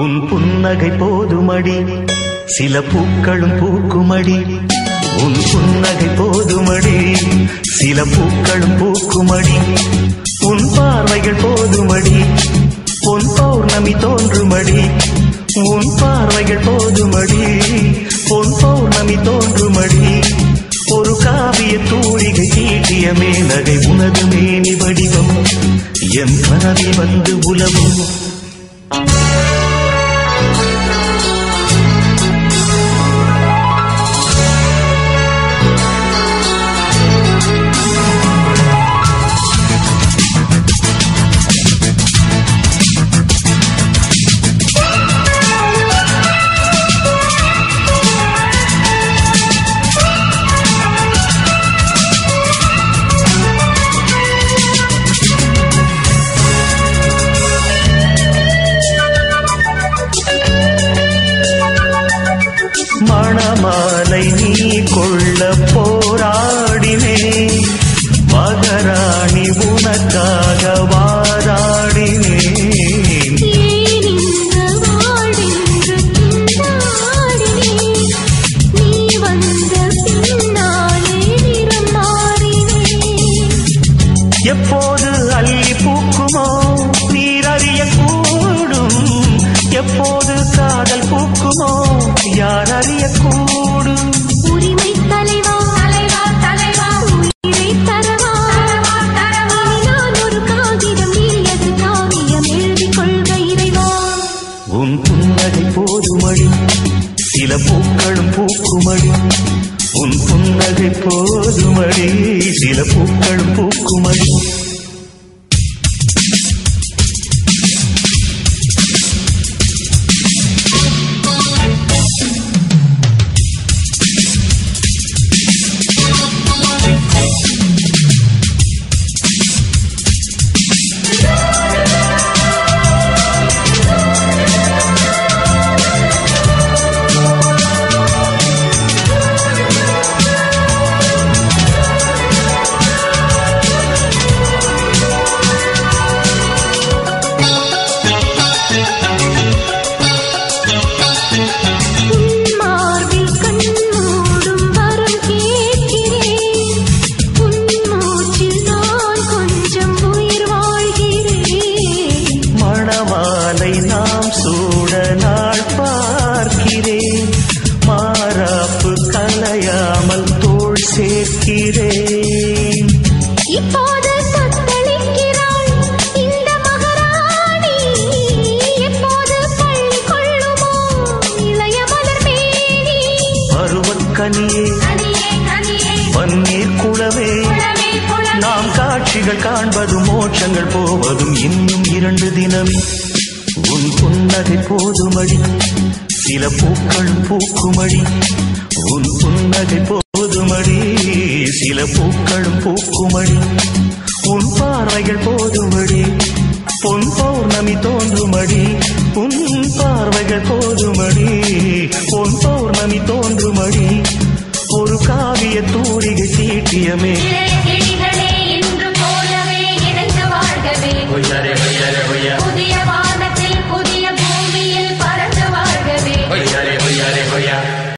உன் புன்னகை போதுமடி சில பூக்களும் பூக்குமடி உன் புன்னகை போதுமடி சில பூக்களும் பூக்குமடி உன் பார்வைகள் போதுமடி பொன் பௌர்ணமி தோன்றுமடி உன் பார்வைகள் போதுமடி பொன் பௌர்ணமி தோன்றுமடி ஒரு காவிய தூரிகை தீட்டிய மேனகை உனது மேனி வடிவம் என் கனவில் வந்து உலவும் மணமாலை நீ கொள்ள போராடினே மகராணி உனக்காக வாராடினேன் ஏன் இந்த வாழ்வென்று திண்டாடினேன் நீ வந்த பின்னாலே நிறம் மாறினேன் எப்போது அள்ளி பூக்குமோ நீரறிய கூடும் எப்போது காதல் பூக்குமோ யார் அறிய கூடும் உரிமை தலைவா தலைவா தலைவா உயிரை தரவா தரவா நான் ஒரு காகிதம் நீ அது காவியம் எழுதிக் கொள்க இறைவா உன் புன்னகை போதுமடி சில பூக்களும் பூக்குமடி உன் புன்னகை போதுமடி சில பூக்களும் பூக்குமடி உன் மார்பில் கண்மூடும் வரம் கேட்கிறேன் உன் மூச்சில் நான் கொஞ்சம் உயிர் வாழ்கிறேன் மணமாலை நாம் சூட நாள் பார்க்கிறேன் மாறாப்பு கலையாமல் தோள் சேர்க்கிறேன் இப்போது தத்தளிக்கிறாள் இந்த மகாராணி எப்போது பள்ளி கொள்ளுமோ இளைய மலர் மேனி பருவக்கனியே கனியே கனியே பன்னீர் குளவே குளமே குளமே நாம் காட்சிகள் காண்பதும் மோட்சங்கள் போவதும் இன்னும் இரண்டு தினமே உன் புன்னகை போதுமடி சில பூக்களும் பூக்குமடி உன் புன்னகை போதுமடி சில பூக்களும் பூக்குமடி உன் பார்வைகள் போதுமடி பொன் பௌர்ணமி தோன்றுமடி உன் பார்வைகள் போதுமடி பொன் பௌர்ணமி தோன்றுமடி ஒரு காவிய தூரிகை தீட்டியமே கிளிகளே இன்று போலவே இணைந்து வாழ்கவே